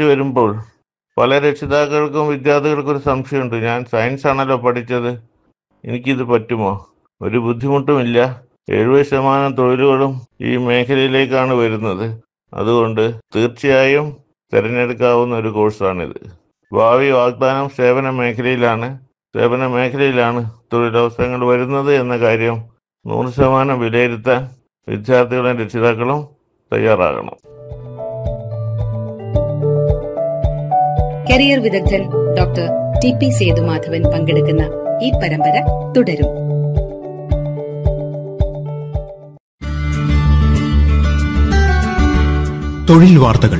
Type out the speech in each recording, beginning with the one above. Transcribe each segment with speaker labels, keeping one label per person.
Speaker 1: പറ്റി വരുമ്പോൾ പല രക്ഷിതാക്കൾക്കും വിദ്യാർത്ഥികൾക്കും ഒരു സംശയമുണ്ട് ഞാൻ സയൻസ് ആണല്ലോ പഠിച്ചത് എനിക്കിത് പറ്റുമോ ഒരു ബുദ്ധിമുട്ടുമില്ല എഴുപത് ശതമാനം തൊഴിലുകളും ഈ മേഖലയിലേക്കാണ് വരുന്നത് അതുകൊണ്ട് തീർച്ചയായും തിരഞ്ഞെടുക്കാവുന്ന ഒരു കോഴ്സാണിത് ഭാവി വാഗ്ദാനം സേവന മേഖലയിലാണ് സേവന മേഖലയിലാണ് തൊഴിലവസരങ്ങൾ വരുന്നത് എന്ന കാര്യം നൂറ് ശതമാനം വിലയിരുത്താൻ വിദ്യാർത്ഥികളും രക്ഷിതാക്കളും തയ്യാറാകണം
Speaker 2: കരിയർ വിദഗ്ധൻ ഡോക്ടർ ടി പി സേതുമാധവൻ പങ്കെടുക്കുന്ന ഈ പരമ്പര തുടരും
Speaker 3: തൊഴിൽ വാർത്തകൾ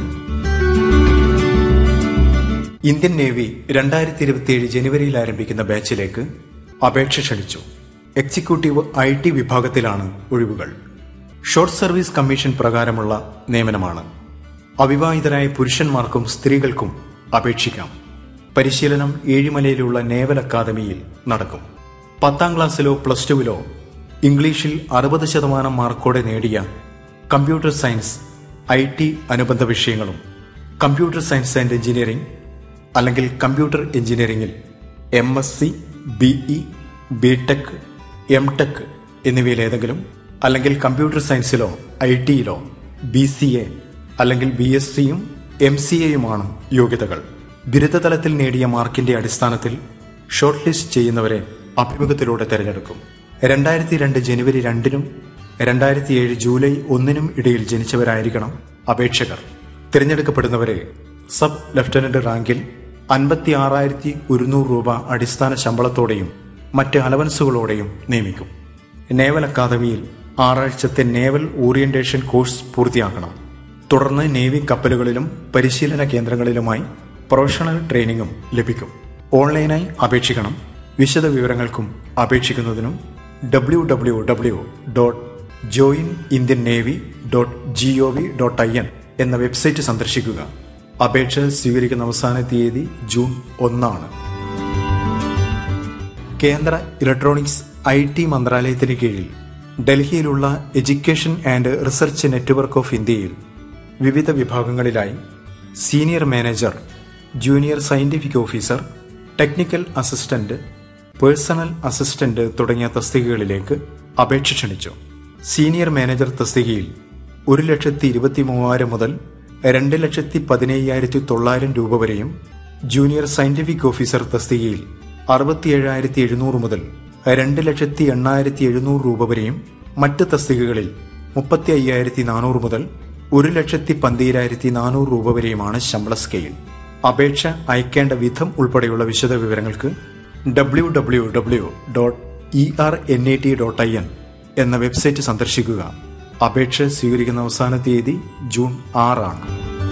Speaker 4: ഇന്ത്യൻ നേവി രണ്ടായിരത്തി ഇരുപത്തിയേഴ് ജനുവരിയിൽ ആരംഭിക്കുന്ന ബാച്ചിലേക്ക് അപേക്ഷ ക്ഷണിച്ചു എക്സിക്യൂട്ടീവ് ഐ ടി വിഭാഗത്തിലാണ് ഒഴിവുകൾ ഷോർട്ട് സർവീസ് കമ്മീഷൻ പ്രകാരമുള്ള നിയമനമാണ് അവിവാഹിതരായ പുരുഷന്മാർക്കും സ്ത്രീകൾക്കും അപേക്ഷിക്കാം പരിശീലനം ഏഴിമലയിലുള്ള നേവൽ അക്കാദമിയിൽ നടക്കും പത്താം ക്ലാസ്സിലോ പ്ലസ് ടുവിലോ ഇംഗ്ലീഷിൽ അറുപത് ശതമാനം മാർക്കോടെ നേടിയ കമ്പ്യൂട്ടർ സയൻസ് ഐ ടി അനുബന്ധ വിഷയങ്ങളും കമ്പ്യൂട്ടർ സയൻസ് ആൻഡ് എഞ്ചിനീയറിംഗ് അല്ലെങ്കിൽ കമ്പ്യൂട്ടർ എഞ്ചിനീയറിംഗിൽ M S C BE B tech M tech എന്നിവയിലേതെങ്കിലും അല്ലെങ്കിൽ കമ്പ്യൂട്ടർ സയൻസിലോ ഐ ടിയിലോ ബി സി എ അല്ലെങ്കിൽ ബി എസ് സിയും എം സി എയുമാണ് യോഗ്യതകൾ ബിരുദതലത്തിൽ നേടിയ മാർക്കിന്റെ അടിസ്ഥാനത്തിൽ ഷോർട്ട് ലിസ്റ്റ് ചെയ്യുന്നവരെ അഭിമുഖത്തിലൂടെ തെരഞ്ഞെടുക്കും രണ്ടായിരത്തി രണ്ട് ജനുവരി രണ്ടിനും രണ്ടായിരത്തി ഏഴ് ജൂലൈ ഒന്നിനും ഇടയിൽ ജനിച്ചവരായിരിക്കണം അപേക്ഷകർ തിരഞ്ഞെടുക്കപ്പെടുന്നവരെ സബ് ലഫ്റ്റനന്റ് റാങ്കിൽ അൻപത്തി ആറായിരത്തി ഒരുന്നൂറ് രൂപ അടിസ്ഥാന ശമ്പളത്തോടെയും മറ്റ് അലവൻസുകളോടെയും നിയമിക്കും നേവൽ അക്കാദമിയിൽ ആറാഴ്ചത്തെ നേവൽ ഓറിയന്റേഷൻ കോഴ്സ് പൂർത്തിയാക്കണം തുടർന്ന് നേവി കപ്പലുകളിലും പരിശീലന കേന്ദ്രങ്ങളിലുമായി പ്രൊഫഷണൽ ട്രെയിനിങ്ങും ലഭിക്കും ഓൺലൈനായി അപേക്ഷിക്കണം വിശദ വിവരങ്ങൾക്കും അപേക്ഷിക്കുന്നതിനും W W W dot join Indian navy dot G O V dot I N എന്ന വെബ്സൈറ്റ് സന്ദർശിക്കുക അപേക്ഷ സ്വീകരിക്കുന്ന അവസാന തീയതി ജൂൺ ഒന്നാണ് കേന്ദ്ര ഇലക്ട്രോണിക്സ് ഐ ടി മന്ത്രാലയത്തിന് കീഴിൽ ഡൽഹിയിലുള്ള education and research network of ഇന്ത്യയിൽ വിവിധ വിഭാഗങ്ങളിലായി senior manager junior scientific officer technical assistant personnel assistant തുടങ്ങിയ തസ്തികകളിലേക്ക് അപേക്ഷ ക്ഷണിച്ചു സീനിയർ മാനേജർ തസ്തികയിൽ ഒരു ലക്ഷത്തി ഇരുപത്തി മൂവായിരം മുതൽ രണ്ട് ലക്ഷത്തി പതിനയ്യായിരത്തി തൊള്ളായിരം രൂപ വരെയും ജൂനിയർ സയന്റിഫിക് ഓഫീസർ തസ്തികയിൽ അറുപത്തിയേഴായിരത്തി എഴുന്നൂറ് മുതൽ രണ്ട് ലക്ഷത്തി എണ്ണായിരത്തി എഴുന്നൂറ് രൂപ വരെയും മറ്റ് തസ്തികകളിൽ മുപ്പത്തി അയ്യായിരത്തി നാനൂറ് മുതൽ ഒരു ലക്ഷത്തി പന്തീരായിരത്തി നാനൂറ് രൂപ വരെയുമാണ് ശമ്പള സ്കെയിൽ അപേക്ഷ അയക്കേണ്ട വിധം ഉൾപ്പെടെയുള്ള വിശദ വിവരങ്ങൾക്ക് W W W dot E R N I T dot I N എന്ന വെബ്സൈറ്റ് സന്ദർശിക്കുക അപേക്ഷ സ്വീകരിക്കുന്ന അവസാന തീയതി ജൂൺ ആറാണ്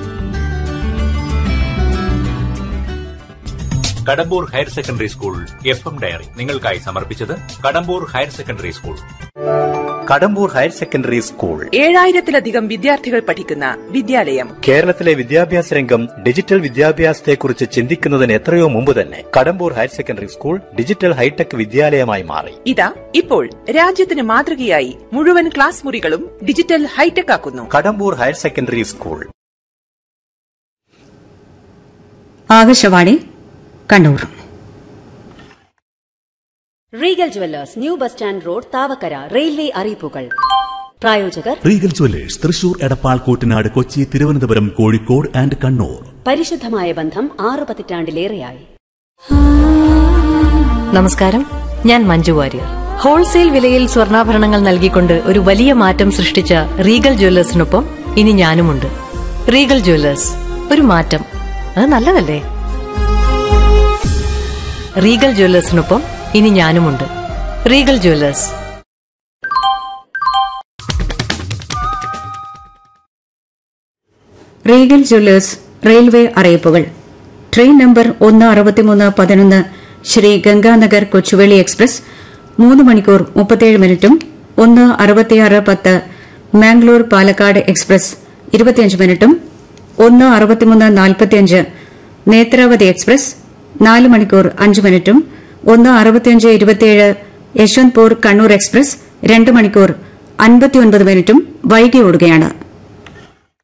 Speaker 5: Kadambur higher secondary school F M diary നിങ്ങൾക്കായി സമർപ്പിച്ചത് Kadambur higher secondary school
Speaker 6: Kadambur higher secondary school
Speaker 7: ഏഴായിരത്തിലധികം വിദ്യാർത്ഥികൾ പഠിക്കുന്ന വിദ്യാലയം
Speaker 6: കേരളത്തിലെ വിദ്യാഭ്യാസ രംഗം ഡിജിറ്റൽ വിദ്യാഭ്യാസത്തെക്കുറിച്ച് ചിന്തിക്കുന്നതിന് എത്രയോ മുമ്പ് തന്നെ Kadambur higher secondary school digital hitech വിദ്യാലയമായി മാറി
Speaker 7: ഇതാ ഇപ്പോൾ രാജ്യത്തിന് മാതൃകയായി മുഴുവൻ ക്ലാസ് മുറികളും ഡിജിറ്റൽ ഹൈടെക് ആക്കുന്നു
Speaker 6: Kadambur higher secondary school
Speaker 8: Akashvani Kannur
Speaker 9: Regal Jewellers new bus stand road Thavakkara railway അറിയിപ്പുകൾ പ്രായോജകർ
Speaker 10: Regal Jewellers Thrissur Edappal Kuttanad Kochi Thiruvananthapuram Kozhikode and Kannur
Speaker 9: പരിശുദ്ധമായ ബന്ധം ആറ് പതിറ്റാണ്ടിലേറെയായി
Speaker 11: നമസ്കാരം ഞാൻ മഞ്ജു വാര്യർ ഹോൾസെയിൽ വിലയിൽ സ്വർണ്ണാഭരണങ്ങൾ നൽകിക്കൊണ്ട് ഒരു വലിയ മാറ്റം സൃഷ്ടിച്ച റീഗൽ ജ്വല്ലേഴ്സിനൊപ്പം ഇനി ഞാനുമുണ്ട് റീഗൽ ജ്വല്ലേഴ്സ് ഒരു മാറ്റം അത് നല്ലതല്ലേ റീഗൽ ജ്വല്ലേഴ്സിനൊപ്പം ഇനി ഞാനുമുണ്ട് Regal Jewellers
Speaker 8: Regal Jewellers railway അറിയിപ്പുകൾ ട്രെയിൻ നമ്പർ ഒന്ന് അറുപത്തിമൂന്ന് പതിനൊന്ന് ശ്രീ ഗംഗാനഗർ കൊച്ചുവേളി എക്സ്പ്രസ് മൂന്ന് മണിക്കൂർ മുപ്പത്തിയേഴ് മിനിറ്റും ഒന്ന് അറുപത്തിയാറ് പത്ത് മാംഗ്ലൂർ പാലക്കാട് എക്സ്പ്രസ് ഇരുപത്തിയഞ്ച് മിനിറ്റും ഒന്ന് അറുപത്തിമൂന്ന് നാൽപ്പത്തിയഞ്ച് നേത്രാവതി എക്സ്പ്രസ് നാല് മണിക്കൂർ അഞ്ച് മിനിറ്റും ഒന്ന് അറുപത്തിയഞ്ച് ഇരുപത്തിയേഴ് യശ്വന്ത്പൂർ കണ്ണൂർ എക്സ്പ്രസ് രണ്ട് മണിക്കൂർ അൻപത്തിയൊൻപത് മിനിറ്റും വൈകി ഓടുകയാണ്